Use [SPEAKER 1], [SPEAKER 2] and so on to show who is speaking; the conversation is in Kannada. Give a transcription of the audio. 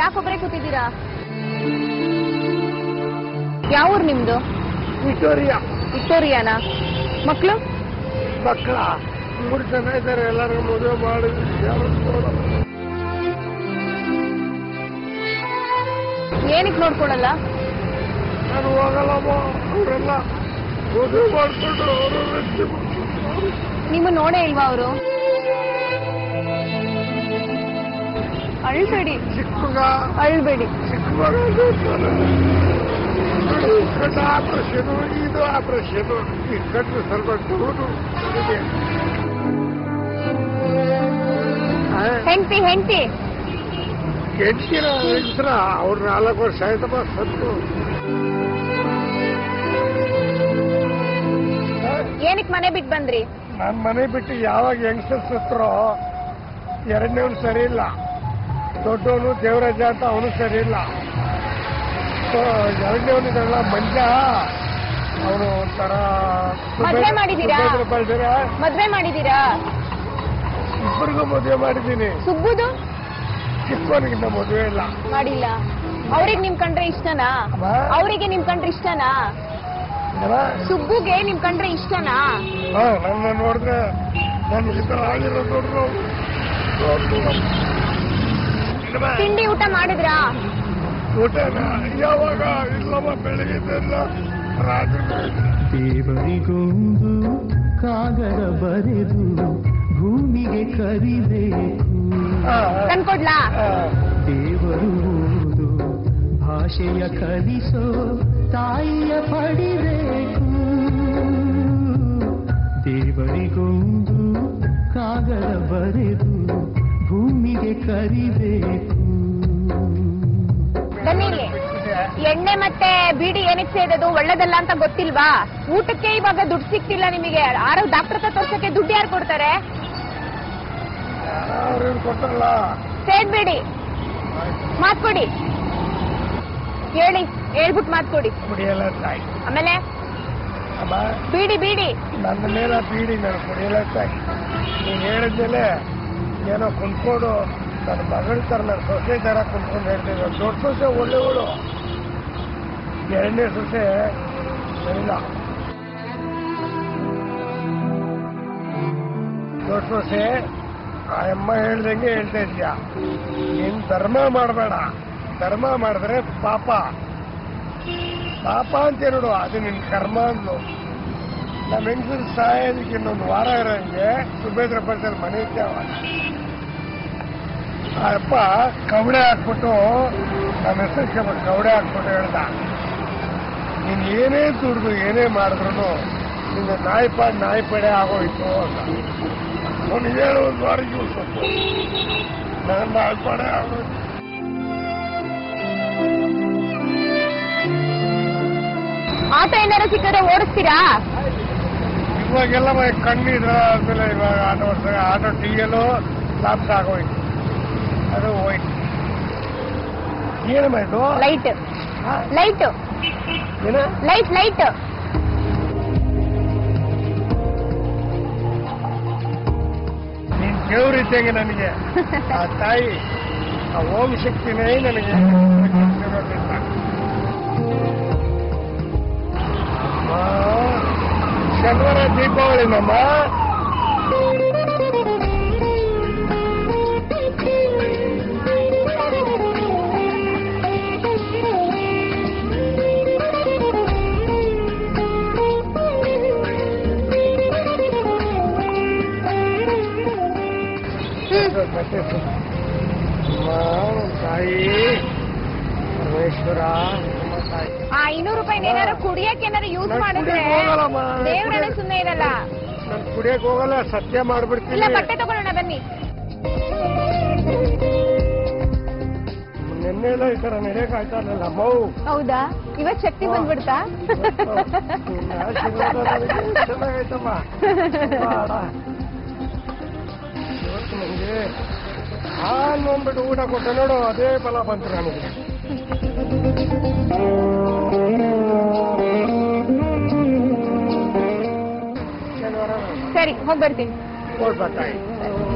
[SPEAKER 1] ಯಾಕೊಬ್ರೆ ಕೂತಿದ್ದೀರಾ ಯಾವ ಊರ್ ನಿಮ್ದು
[SPEAKER 2] ವಿಕ್ಟೋರಿಯಾ
[SPEAKER 1] ವಿಕ್ಟೋರಿಯಾನಾ ಮಕ್ಳು
[SPEAKER 2] ಮಕ್ಕಳ ಮೂರು ಜನ ಇದ್ದಾರೆ ಎಲ್ಲರಿಗೂ ಮದುವೆ ಮಾಡಿ ಯಾರು ನೋಡಲ್ಲ.
[SPEAKER 1] ಏನಕ್ಕೆ ನೋಡ್ಕೊಳಲ್ಲ
[SPEAKER 2] ನಾನು ಹೋಗಲ್ಲಮ್ಮ ಅವರೆಲ್ಲ ಮದುವೆ ಮಾಡ್ಕೊಂಡು ಅವರು ರೆಸ್ಟ್
[SPEAKER 1] ನಿಮ್ಮ ನೋಡೇ ಇಲ್ವಾ ಅವರು ಅಳ್ಬೇಡಿ
[SPEAKER 2] ಚಿಕ್ಕ ಮಗ
[SPEAKER 1] ಅಳ್ಬೇಡಿ
[SPEAKER 2] ಚಿಕ್ಕ ಮಗ ನೋಡ್ತಾನೆ. ನೋಡಿ, ಕಣ್ಣು ಆಪರೇಷನ್ ಇದು ಆಪರೇಷನ್ ಈ ಕಣ್ಣು ಸ್ವಲ್ಪ ಟೂರು ಇದೆ. ಆ,
[SPEAKER 1] ಹೆಂಡ್ತಿ ಹೆಂಡ್ತಿ
[SPEAKER 2] ಹೆಂಡ್ತಿನ ಹೆಂಡ್ಸ್ರ ಅವ್ರು ನಾಲ್ಕು ವರ್ಷ ಆಯ್ತಮ್ಮ ಸತ್ತು
[SPEAKER 1] ಏನಕ್ಕೆ ಮನೆ ಬಿಟ್ಟು ಬಂದ್ರಿ
[SPEAKER 2] ನನ್ನ ಮನೆ ಬಿಟ್ಟು ಯಾವಾಗ ಯಂಗ್ಸ್ಟರ್ ಸತ್ರೋ ಎರಡನೇವನು ಸರಿ ಇಲ್ಲ ದೊಡ್ಡವನು ದೇವರಾಜ ಅಂತ ಅವನು ಸರಿ ಇಲ್ಲ ಸೊ ಎರಡನೇವನಿದಲ್ಲ ಮಂಜ ಅವನು ಒಂಥರ
[SPEAKER 1] ಮದ್ವೆ ಮಾಡಿದ್ದೀರಾ?
[SPEAKER 2] ಬೆಳೆದಿರ
[SPEAKER 1] ಮದ್ವೆ ಮಾಡಿದೀರಾ
[SPEAKER 2] ಇಬ್ಬರಿಗೂ ಮದುವೆ ಮಾಡಿದ್ದೀನಿ
[SPEAKER 1] ಸುಬ್ಬುದು
[SPEAKER 2] ಚಿಕ್ಕವನಿಗಿಂತ ಮದುವೆ ಇಲ್ಲ
[SPEAKER 1] ಮಾಡಿಲ್ಲ ಅವ್ರಿಗೆ ನಿಮ್ ಕಂಡ್ರೆ ಇಷ್ಟನಾ
[SPEAKER 2] ಅಮ್ಮ?
[SPEAKER 1] ಅವರಿಗೆ ನಿಮ್ ಕಂಡ್ರೆ ಇಷ್ಟನಾ
[SPEAKER 2] ಏನ?
[SPEAKER 1] ಸುಬ್ಬುಗೆ ನಿಮ್ ಕಂಡ್ರೆ ಇಷ್ಟನಾ
[SPEAKER 2] ಹಾ, ನನ್ನ ನೋಡಿದ್ರೆ ನನ್ನ ಈ ಥರ ಆಗಿರೋ ನೋಡ್ರು
[SPEAKER 1] ತಿಂಡಿ ಊಟ ಮಾಡಿದ್ರಾ
[SPEAKER 2] ಊಟನ ಯಾವಾಗ ಇಲ್ಲಮ್ಮ ಬೆಳಗ್ಗೆದೆಲ್ಲ ರಾತ್ರಿ
[SPEAKER 3] ದೇವರಿಗೊಂದು ಕಾಗದ ಬರೆದು ಭೂಮಿಗೆ ಕರಿಬೇಕು
[SPEAKER 1] ತಂದ್ಕೊಡ್ಲಾ
[SPEAKER 3] ದೇವರು ಓದು ಭಾಷೆಯ ಕಲಿಸೋ ತಾಯಿಯ ಪಡಿಬೇಕು ದೇವರಿಗೊಂದು ಕಾಗದ ಬರೆದು ಭೂಮಿಗೆ ಕರಿಬೇಕು
[SPEAKER 1] ಬನ್ನಿ ಇಲ್ಲಿ ಎಣ್ಣೆ ಮತ್ತೆ ಬೀಡಿ ಏನಕ್ಕೆ ಸೇದೋದು ಒಳ್ಳೇದಲ್ಲ ಅಂತ ಗೊತ್ತಿಲ್ವಾ ಊಟಕ್ಕೆ ಇವಾಗ ದುಡ್ಡು ಸಿಕ್ತಿಲ್ಲ ನಿಮಗೆ ಆರೋ ಡಾಕ್ಟರ್ ಹತ್ರ ತೋರ್ಸಕ್ಕೆ ದುಡ್ಡು ಯಾರು ಕೊಡ್ತಾರೆ
[SPEAKER 2] ಯಾರು ಕೊಟ್ಟಲ್ಲ
[SPEAKER 1] ಸೇದ್ಬೇಡಿ ಮಾತ್ಕೊಡಿ ಹೇಳಿ ಹೇಳ್ಬಿಟ್ಟು ಮಾತ್ಕೊಡಿ
[SPEAKER 2] ಕುಡಿಯಲ್ಲ ತಾಯಿ
[SPEAKER 1] ಆಮೇಲೆ
[SPEAKER 2] ಅಮ್ಮ
[SPEAKER 1] ಬೀಡಿ ಬೀಡಿ
[SPEAKER 2] ನನ್ನ ಮೇಲೆ ಬೀಡಿ ನಾನು ಕುಡಿಯಲ್ಲ ತಾಯಿ ನೀನು ಹೇಳಿದ್ಮೇಲೆ ಏನೋ ಕುಂತ್ಕೊಂಡು ನನ್ನ ಮಗಳ ಥರ ನನ್ನ ಸೊಸೆ ಥರ ಕುಂತ್ಕೊಂಡು ಹೇಳ್ತಿದ್ದೆ ದೊಡ್ಡ ಸೊಸೆ ಒಳ್ಳೆವಳು ಎರಡನೇ ಸೊಸೆ ಸರಿಲ್ಲ ದೊಡ್ಡ ಸೊಸೆ ಆ ಅಮ್ಮ ಹೇಳ್ದಂಗೆ ಹೇಳ್ತಾ ಇದ್ಯಾ ನೀನ್ ಧರ್ಮ ಮಾಡಬೇಡ ಧರ್ಮ ಮಾಡಿದ್ರೆ ಪಾಪ ಪಾಪ ಅಂತ ನೋಡು ಅದು ನಿನ್ ಕರ್ಮ ಅಂದು ನಮ್ಮ ಹೆಂಗಸರು ಸಾಯೋದಕ್ಕೆ ಇನ್ನೊಂದು ವಾರ ಇರೋಂಗೆ ಸುಭೇದ್ರ ಪಂಚಲ್ ಮನೆ ಇದ್ದಾವ ಆ ಅಪ್ಪ ಕವಡೆ ಹಾಕ್ಬಿಟ್ಟು ನಮ್ಮ ಹೆಸರು ಕವಡೆ ಹಾಕ್ಬಿಟ್ಟು ಹೇಳ್ದ ನೀನ್ ಏನೇ ದುಡ್ದು ಏನೇ ಮಾಡಿದ್ರು ನಿನ್ನ ನಾಯಿ ಪಾಡ್ ನಾಯಿ ಪಡೆ ಆಗೋಯ್ತು ಅಂತ ಅವನು ಹೇಳು ಒಂದು ವಾರಕ್ಕೆ ಸ್ವಲ್ಪ ನನ್ನ ನಾಯಿ ಪಾಡೆ ಆಗೋಯ್ತು
[SPEAKER 1] ಆಟೋ ಏನಾರು ಸಿಕ್ಕಿದ್ರೆ ಓಡಿಸ್ತೀರಾ
[SPEAKER 2] ಇವಾಗೆಲ್ಲ ಮ- ಕಣ್ಣಿದ್ರ ಆದ್ಮೇಲೆ ಇವಾಗ ಆಟೋ ಓಡಿಸಿದಾಗ ಆಟೋ ಟೀಯಲ್ಲೂ ಲಾಪ್ಸ್ ಆಗೋಯ್ತು ಅದು ಹೋಯ್ತು ಏನಮ್ಮ ಇದು
[SPEAKER 1] ಲೈಟ್
[SPEAKER 2] ಹಾ?
[SPEAKER 1] ಲೈಟ್
[SPEAKER 2] ಏನ
[SPEAKER 1] ಲೈಟ್ ಲೈಟ್
[SPEAKER 2] ನೀನ್ ದೇವ್ರು ಇದ್ದಂಗೆ ನನಗೆ ಆ ತಾಯಿ ಆ ಓಂ ಶಕ್ತಿನೇ ನನಗೆ ಇರೋದ್ರಿಂದ. ಅಮ್ಮ, ಶನಿವಾರ ದೀಪಾವಳಿ ನಮ್ಮ ಅಮ್ಮ, ತಾಯಿ ಪರಮೇಶ್ವರ ನಮ್ಮ ತಾಯಿ
[SPEAKER 1] ಆ ಇನ್ನೂರು ರೂಪಾಯಿ ಏನಾರು ಕುಡಿಯಕ್ಕೆ ಏನಾರು ಯೂಸ್
[SPEAKER 2] ನಾನ್
[SPEAKER 1] ಮಾಡಿದ್ರೆ
[SPEAKER 2] ಕುಡಿಯಕ್ ಹೋಗಲ್ಲಮ್ಮ, ನಾನ್
[SPEAKER 1] ದೇವ್ರನ್ನ
[SPEAKER 2] ಕುಡಿಯಕ್-
[SPEAKER 1] ಸುಮ್ಮನೆ ಇರಲ್ಲ
[SPEAKER 2] ನಾನು ಕುಡಿಯಕ್ ಹೋಗಲ್ಲ ಸತ್ಯ ಮಾಡ್ಬಿಡ್ತೀನಿ
[SPEAKER 1] ಇಲ್ಲ ಬಟ್ಟೆ ತಗೊಳ್ಳೋಣ ಬನ್ನಿ
[SPEAKER 2] ನಿನ್ನೆಲ್ಲ ಈ ತರ ನಡೆಯಕ್ ಆಯ್ತಾ ಇರಲಿಲ್ಲ ಮೌ
[SPEAKER 1] ಹೌದಾ ಇವತ್ ಶಕ್ತಿ ಬಂದ್ಬಿಡ್ತಾ
[SPEAKER 2] ನಿನ್ನ ಆಶೀರ್ವಾದ ನನಗೆ ಚೆನ್ನಾಗೈತಮ್ಮ ಬಾಡ. ಇವತ್ತು ನನಗೆ ಹಾಲು ಅಂದ್ಬಿಟ್ಟು ಊಟ ಕೊಟ್ಟೆ ನೋಡು ಅದೇ ಫಲ ಬಂತು ನನಗೆ ಶನಿವಾರ
[SPEAKER 1] ಸರಿ ಹೋಗ್ ಬರ್ತೀನಿ
[SPEAKER 2] ಕೊಡ್ಬೇಕಾಯ್ತು